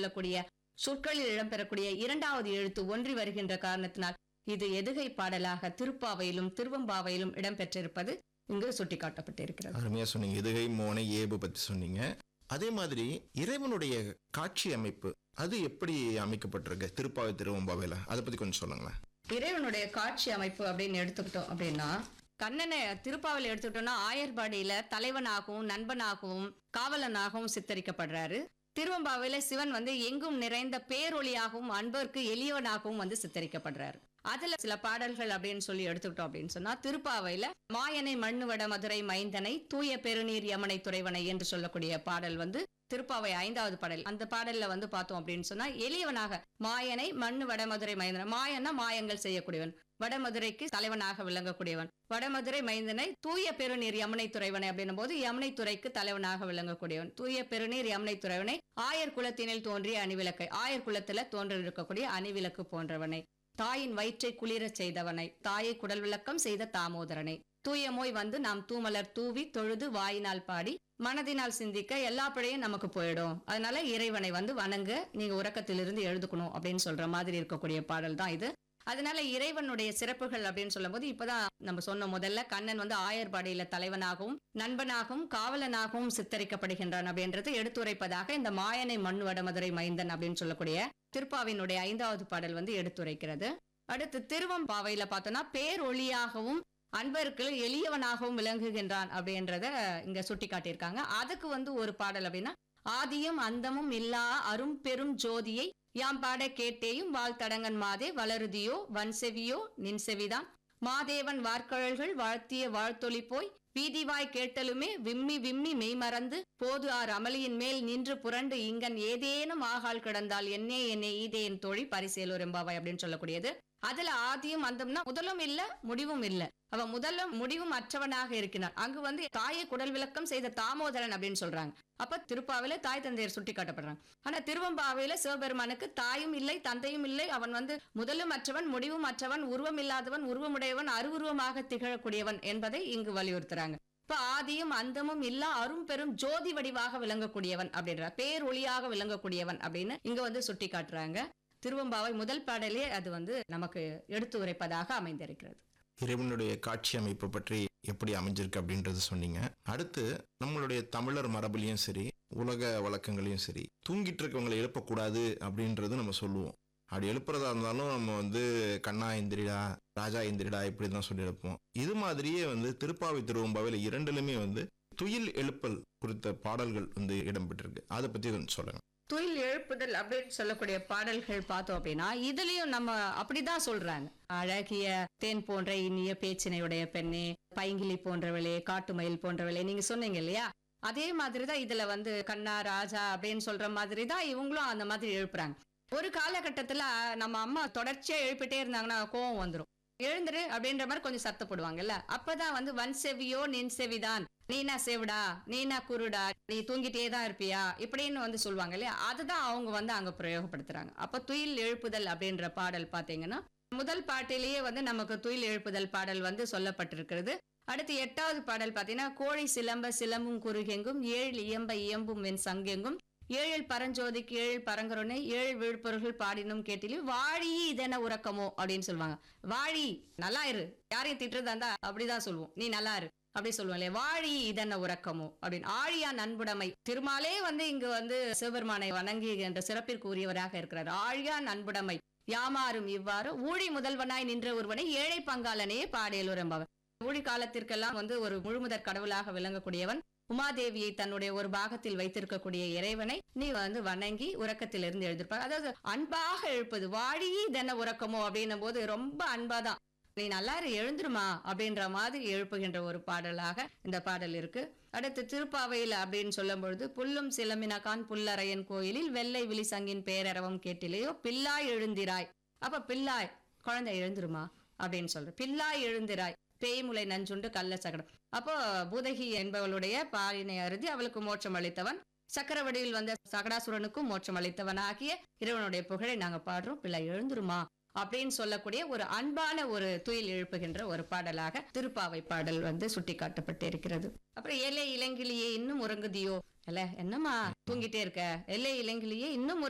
சொல்லக்கூடிய சொற்களில் இடம்பெறக்கூடிய இரண்டாவது எழுத்து ஒன்றி வருகின்ற காரணத்தினால் இது எதுகை பாடலாக திருப்பாவையிலும் திருவம்பாவையிலும் இடம்பெற்றிருப்பது இங்கு சுட்டிக்காட்டப்பட்டிருக்கிறது அருமையா சொன்னீங்க எதுகை மோனை ஏபு பத்தி சொன்னீங்க அதே மாதிரி இறைவனுடைய காட்சி அமைப்பு அது எப்படி அமைக்கப்பட்டிருக்கு திருப்பாவை திருவம்பாவையில அதை பத்தி கொஞ்சம் சொல்லுங்களேன் இறைவனுடைய காட்சி அமைப்பு அப்படின்னு எடுத்துக்கிட்டோம் அப்படின்னா கண்ணனை திருப்பாவலை எடுத்துக்கிட்டோம்னா ஆயர்பாடியில தலைவனாகவும் நண்பனாகவும் காவலனாகவும் சித்தரிக்கப்படுறாரு திருவம்பாவையில சிவன் வந்து எங்கும் நிறைந்த பேரொளியாகவும் அன்பருக்கு எளியவனாகவும் வந்து சித்தரிக்கப்படுறாரு அதுல சில பாடல்கள் அப்படின்னு சொல்லி எடுத்துக்கிட்டோம் அப்படின்னு சொன்னா திருப்பாவையில மாயனை மண்ணுவட மதுரை மைந்தனை தூய பெருநீர் யமனை துறைவனை என்று சொல்லக்கூடிய பாடல் வந்து திருப்பாவை ஐந்தாவது பாடல் அந்த பாடல்ல வந்து பார்த்தோம் அப்படின்னு சொன்னா எளியவனாக மாயனை மண்ணு வடமதுரை மைந்தனை மாயன்னா மாயங்கள் செய்யக்கூடியவன் வடமதுரைக்கு தலைவனாக விளங்கக்கூடியவன் வடமதுரை மைந்தனை தூய பெருநீர் யமுனை துறைவனை அப்படின்னும் போது யமுனை துறைக்கு தலைவனாக விளங்கக்கூடியவன் தூய பெருநீர் யமுனை துறைவனை ஆயர் குலத்தினில் தோன்றிய அணிவிளக்கை ஆயர் குலத்துல தோன்றிருக்கக்கூடிய அணிவிளக்கு போன்றவனை தாயின் வயிற்றை குளிரச் செய்தவனை தாயை குடல் விளக்கம் செய்த தாமோதரனை தூயமோய் வந்து நாம் தூமலர் தூவி தொழுது வாயினால் பாடி மனதினால் சிந்திக்க எல்லா பிழையும் நமக்கு போயிடும் அதனால இறைவனை வந்து வணங்க நீங்க உறக்கத்திலிருந்து எழுதுக்கணும் அப்படின்னு சொல்ற மாதிரி இருக்கக்கூடிய பாடல் தான் இது அதனால இறைவனுடைய சிறப்புகள் அப்படின்னு சொல்லும்போது இப்பதான் நம்ம சொன்ன முதல்ல கண்ணன் வந்து ஆயர்பாடியில தலைவனாகவும் நண்பனாகவும் காவலனாகவும் சித்தரிக்கப்படுகின்றான் அப்படின்றது எடுத்துரைப்பதாக இந்த மாயனை மண் வடமதுரை மைந்தன் அப்படின்னு சொல்லக்கூடிய திருப்பாவினுடைய ஐந்தாவது பாடல் வந்து எடுத்துரைக்கிறது அடுத்து திருவம்பாவையில பார்த்தோம்னா பேரொளியாகவும் அன்பருக்கு எளியவனாகவும் விளங்குகின்றான் அப்படின்றத இங்க சுட்டி காட்டியிருக்காங்க அதுக்கு வந்து ஒரு பாடல் அப்படின்னா ஆதியும் அந்தமும் இல்லா அரும் பெரும் ஜோதியை யாம் பாட கேட்டேயும் வாழ்த்தடங்கன் மாதே வளருதியோ வன்செவியோ நின்செவிதான் மாதேவன் வார்க்கழல்கள் வாழ்த்திய வாழ்த்தொளி போய் வீதிவாய் கேட்டலுமே விம்மி விம்மி மெய்மறந்து போது ஆர் அமளியின் மேல் நின்று புரண்டு இங்கன் ஏதேனும் ஆகால் கிடந்தால் என்னே என்னே ஈதே என் தோழி பரிசேலூர் எம்பாவாய் அப்படின்னு சொல்லக்கூடியது அதுல ஆதியும் அந்தம்னா முதலும் இல்ல முடிவும் இல்ல அவன் முதலும் முடிவும் அற்றவனாக இருக்கிறான் அங்கு வந்து தாயை குடல் விளக்கம் செய்த தாமோதரன் அப்படின்னு சொல்றாங்க அப்ப திருப்பாவில தாய் தந்தையர் சுட்டி காட்டப்படுறாங்க ஆனா திருவம்பாவையில சிவபெருமானுக்கு தாயும் இல்லை தந்தையும் இல்லை அவன் வந்து முதலும் அற்றவன் முடிவும் அற்றவன் உருவம் இல்லாதவன் உருவமுடையவன் அருவுருவமாக திகழக்கூடியவன் என்பதை இங்கு வலியுறுத்துறாங்க இப்ப ஆதியும் அந்தமும் இல்லா அரும் பெரும் ஜோதி வடிவாக விளங்கக்கூடியவன் அப்படின்ற பேரொளியாக விளங்கக்கூடியவன் அப்படின்னு இங்க வந்து சுட்டி காட்டுறாங்க திருவம்பாவை முதல் பாடலே அது வந்து நமக்கு எடுத்து உரைப்பதாக அமைந்திருக்கிறது இறைவனுடைய காட்சி அமைப்பு பற்றி எப்படி அமைஞ்சிருக்கு அப்படின்றது சொன்னீங்க அடுத்து நம்மளுடைய தமிழர் மரபுலையும் சரி உலக வழக்கங்களையும் சரி தூங்கிட்டு இருக்கவங்களை எழுப்பக்கூடாது அப்படின்றது நம்ம சொல்லுவோம் அப்படி எழுப்புறதா இருந்தாலும் நம்ம வந்து கண்ணா எந்திரிடா ராஜா எந்திரிடா இப்படி தான் சொல்லி எழுப்போம் இது மாதிரியே வந்து திருப்பாவை திருவம்பாவையில் இரண்டுலுமே வந்து துயில் எழுப்பல் குறித்த பாடல்கள் வந்து இடம்பெற்றிருக்கு அதை பத்தி கொஞ்சம் சொல்லுங்க துயில் எழுப்புதல் அப்படின்னு சொல்லக்கூடிய பாடல்கள் பார்த்தோம் அப்படின்னா இதுலயும் நம்ம அப்படிதான் சொல்றாங்க அழகிய தேன் போன்ற இனிய பேச்சினையுடைய பெண்ணே பைங்கிலி போன்றவளே காட்டுமயில் போன்றவளே நீங்க சொன்னீங்க இல்லையா அதே மாதிரிதான் இதுல வந்து கண்ணா ராஜா அப்படின்னு சொல்ற மாதிரி தான் இவங்களும் அந்த மாதிரி எழுப்புறாங்க ஒரு காலகட்டத்துல நம்ம அம்மா தொடர்ச்சியா எழுப்பிட்டே இருந்தாங்கன்னா கோவம் வந்துரும் எழுந்துரு அப்படின்ற மாதிரி கொஞ்சம் சத்தப்படுவாங்கல்ல அப்பதான் வந்து வன் செவியோ நின் செவிதான் நீனா செவிடா நீனா குருடா நீ தூங்கிட்டே தான் இருப்பியா இப்படின்னு வந்து சொல்லுவாங்க இல்லையா அதுதான் அவங்க வந்து அங்க பிரயோகப்படுத்துறாங்க அப்ப துயில் எழுப்புதல் அப்படின்ற பாடல் பாத்தீங்கன்னா முதல் பாட்டிலேயே வந்து நமக்கு துயில் எழுப்புதல் பாடல் வந்து சொல்லப்பட்டிருக்கிறது அடுத்து எட்டாவது பாடல் பாத்தீங்கன்னா கோழி சிலம்ப சிலம்பும் குறுகெங்கும் ஏழு இயம்ப இயம்பும் வெண் சங்கெங்கும் ஏழில் பரஞ்சோதிக்கு ஏழு பரங்கருணை ஏழு விழுப்பொருள்கள் பாடினும் கேட்டிலும் வாழி இதென்ன உறக்கமோ அப்படின்னு சொல்லுவாங்க வாழி நல்லா இரு யாரையும் திட்டுறதா இருந்தா அப்படிதான் சொல்லுவோம் நீ நல்லா இரு அப்படி சொல்லுவோம் இல்லையா வாழி இதென்ன உறக்கமோ அப்படின்னு ஆழியா நண்புடைமை திருமாலே வந்து இங்கு வந்து சிவபெருமானை வணங்கி என்ற சிறப்பிற்கு உரியவராக இருக்கிறார் ஆழியா நண்புடைமை யாமாறும் இவ்வாறு ஊழி முதல்வனாய் நின்ற ஒருவனை ஏழை பங்காளனையே பாடியலூர் என்பவர் ஊழி காலத்திற்கெல்லாம் வந்து ஒரு முழுமுதற் கடவுளாக விளங்கக்கூடியவன் உமாதேவியை தன்னுடைய ஒரு பாகத்தில் வைத்திருக்கக்கூடிய இறைவனை நீ வந்து வணங்கி உறக்கத்திலிருந்து எழுதிருப்பார் அதாவது அன்பாக எழுப்பது வாழி இதென்ன உறக்கமோ அப்படின்னும் போது ரொம்ப அன்பாதான் நீ நல்லா இரு, எழுந்துருமா அப்படின்ற மாதிரி எழுப்புகின்ற ஒரு பாடலாக இந்த பாடல் இருக்கு அடுத்து திருப்பாவையில் அப்படின்னு சொல்லும் பொழுது புல்லும் சிலம்பினகான் புல்லரையன் கோயிலில் வெள்ளை விழிசங்கின் பேரரவம் கேட்டிலேயோ பில்லாய் எழுந்திராய் அப்ப பில்லாய் குழந்தை எழுந்துருமா அப்படின்னு சொல்ற பில்லாய் எழுந்திராய் பேய்முலை நஞ்சுண்டு கள்ள சகடம் அப்போ பூதகி என்பவளுடைய பாலினை அருதி அவளுக்கு மோட்சம் அளித்தவன் சக்கர வடிவில் வந்த சகடாசுரனுக்கும் மோட்சம் அளித்தவன் ஆகிய இறைவனுடைய புகழை நாங்க பாடுறோம் பிள்ளை எழுந்துருமா அப்படின்னு சொல்லக்கூடிய ஒரு அன்பான ஒரு துயில் எழுப்புகின்ற ஒரு பாடலாக திருப்பாவை பாடல் வந்து சுட்டிக்காட்டப்பட்டு இருக்கிறது அப்புறம் எல்லை இளங்கிலியே இன்னும் உறங்குதியோ இல்ல என்னம்மா தூங்கிட்டே இருக்க எல்லை இளங்கிலியே இன்னும்